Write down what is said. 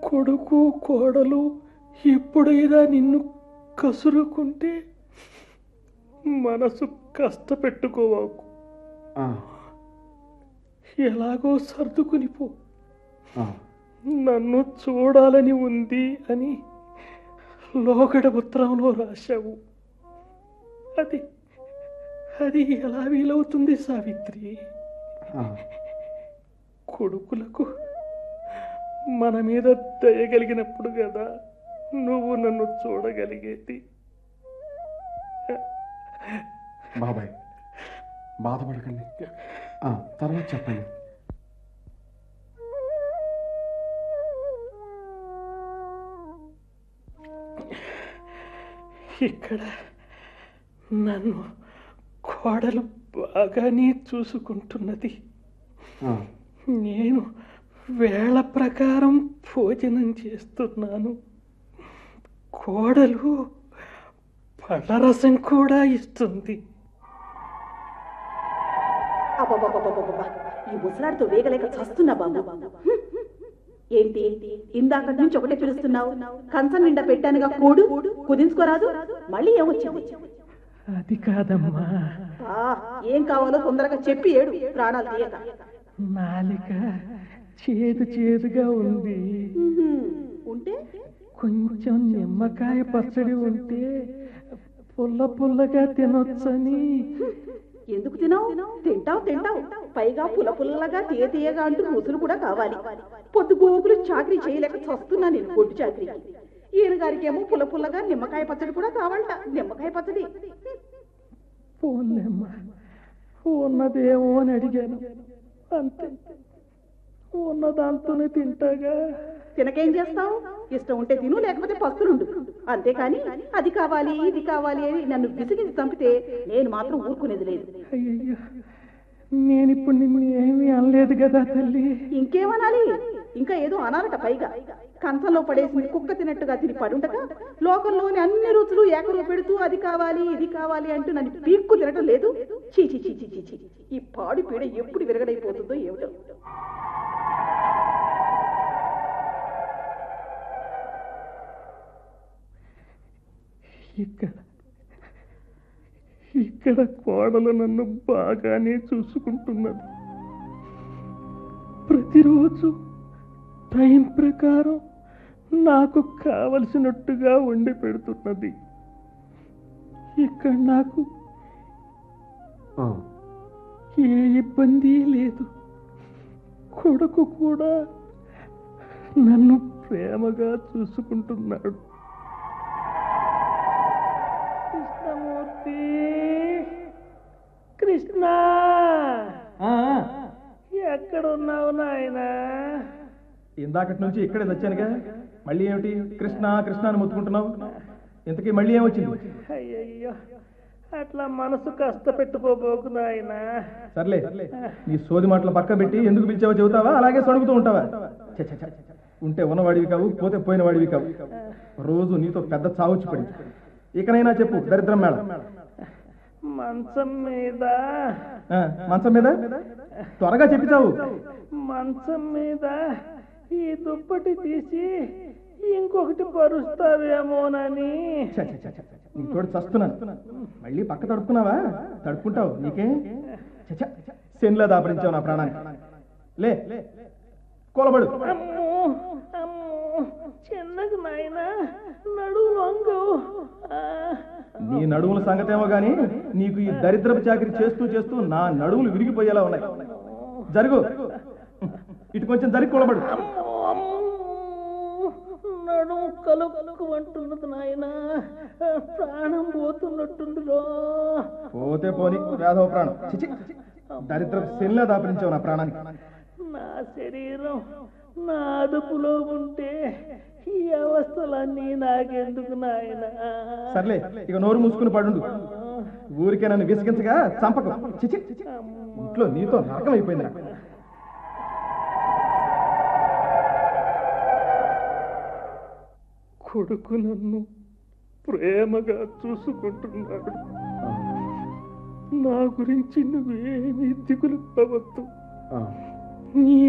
కొడుకు కోడలు ఎప్పుడైనా నిన్ను కసురుకుంటే మనసు కష్టపెట్టుకోవాకు ఆ, ఎలాగో సర్దుకుని పో ఆ, నన్ను చూడాలని ఉంది అని లోగడ ఉత్తరంలో రాశావు అది అది ఎలా వీలవుతుంది సావిత్రి ఆ. కొడుకులకు మన మీద దయగలిగినప్పుడు కదా నువ్వు నన్ను చూడగలిగేది బాబాయ్ బాధపడకండి ఆ, తర్వాత చెప్పండి ఇక్కడ నన్ను కోడలు బాగానే చూసుకుంటున్నది ఆ, నేను వేళ ప్రకారం భోజనం చేస్తున్నాను కోడలు పళ్ళరసం కూడా ఇస్తుంది అబ్బబ్బబ్బబ్బబ్బబ్బ. ఈ ముసలాడితో వేగలేక చస్తున్నా బాబు హ్మ్. ఏంటి ఇందాక నుంచి ఒకటే పిలుస్తున్నావు కంచం నిండా పెట్టానుగా కూడు కుదించుకోరాదు మళ్ళీ ఏమొచ్చింది అది కాదమ్మా ఆ, ఏం కావాలో తొందరగా చెప్పి ఏడు ప్రాణాలు తీయక నాలిక చేదు చేదుగా ఉంది ఉహుం. ఉంటే కొంచెం నిమ్మకాయ పచ్చడి ఉంటే పుల్ల పుల్లగా తినొచ్చని ఎందుకు తినవు తింటావు తింటావు పైగా పుల పుల్లగా తీయ తీయగా అంటూ రుసులు కూడా కావాలి పొద్దు గోపులు చాకరీ చేయలేక చస్తున్నా నేను కొట్టు చాకరీ ఈయన గారికేమో పుల పుల్లగా నిమ్మకాయ పచ్చడి కూడా కావాలట నిమ్మకాయ పచ్చడి పోన్లేమ్మా ఉన్నదేమో అని అడిగాను అంతే ఉన్న దాంతోనే తింటాగా తినకేం చేస్తావు ఇష్టం ఉంటే తిను లేకపోతే పస్తులుండు అంతేకాని అది కావాలి ఇది కావాలి అని నన్ను విసిగించి చంపితే నేను మాత్రం ఊరుకునేది లేదు అయ్యయ్యో నేనిప్పుడు నిన్ను ఏమీ అనలేదు కదా తల్లి ఇంకేమనాలి ఇంకా ఏదో అనాలట పైగా కంచంలో పడేసింది కుక్క తినట్టుగా తిని పడుండగా లోకంలోని అన్ని రుచులు ఏకరూ పెడుతూ అది కావాలి ఇది కావాలి అంటూ నన్ను పీక్కు తినటం లేదు చీ చీ చీ చీ చీ చీ ఈ పాడు పీడ ఎప్పుడు విరగడైపోతుందో ఏమిటో ఇక్కడ ఇక్కడ కోడలు నన్ను బాగానే చూసుకుంటున్నది ప్రతిరోజు టైం ప్రకారం నాకు కావలసినట్టుగా వండి పెడుతున్నది ఇక్కడ నాకు ఆ, ఏ ఇబ్బంది లేదు కొడుకు కూడా నన్ను ప్రేమగా చూసుకుంటున్నాడు కృష్ణమూర్తి కృష్ణ ఆ, ఆ, ఎక్కడున్నావు నాయనా ఇందాకటి నుంచి ఇక్కడే వచ్చానుగా మళ్ళీ ఏమిటి కృష్ణ కృష్ణ అని మొత్తుకుంటున్నావు ఇంతకీ మళ్ళీ ఏమొచ్చింది అయ్యయ్యో అట్లా మనసు కష్టపెట్టుకోబోకు నాయనా సర్లే నీ సోది మాటలు పక్క పెట్టి ఎందుకు పిలిచావో చెబుతావా అలాగే సడుగుతూ ఉంటావా ఛ, ఛ, ఛ. ఉంటే ఉన్నవాడివి కావు పోతే పోయిన వాడివి కావు రోజు నీతో పెద్ద చావొచ్చి పడింది ఇకనైనా చెప్పు దరిద్రం మేళ మంచం మీద ఆ, మంచం మీద త్వరగా చెప్పి చావు మంచం మీద ఈ దుప్పటి తీసి ఇంకొకటి పరుస్తావేమోనని ఛ, ఛ, ఛ, ఛ. నీ తోడు చస్తున్నాను మళ్ళీ పక్క తడుపుకున్నావా తడుపుకుంటావు నీకే ఛ, ఛ. శనిలా దాపరించావు నా ప్రాణానికి లే కూలబడు అమ్మో అమ్మో చిన్నకు నాయన నడువు వంగు ఆ, నీ నడుముల సంగతేమో గాని నీకు ఈ దరిద్రపు చాకరీ చేస్తూ చేస్తూ నా నడుములు విరిగిపోయేలా ఉన్నాయి జరుగు ఇటు కొంచెం జరిగి కూలబడు అమ్మో, అమ్మో. నడుము కలుకు అంటున్నది నాయన ప్రాణం పోతున్నట్టుందిలో పోతే పోని వేధవ ప్రాణం చిచి దరిద్రపు శనిలా దాపరించావు నా ప్రాణానికి నా శరీరం నా అదుపులో ఉంటే ఈ అవస్థలన్నీ నాకెందుకు నాయన సర్లే ఇక నోరు మూసుకుని పడుండు ఊరికే నన్ను విసిగించగా చంపకు చిచి ఇంట్లో నీతో నరకం అయిపోయింది నాకు కొడుకు నన్ను ప్రేమగా చూసుకుంటున్నాడు నా గురించి నువ్వేమీ దిగులు పడవద్దు ఆ. నీ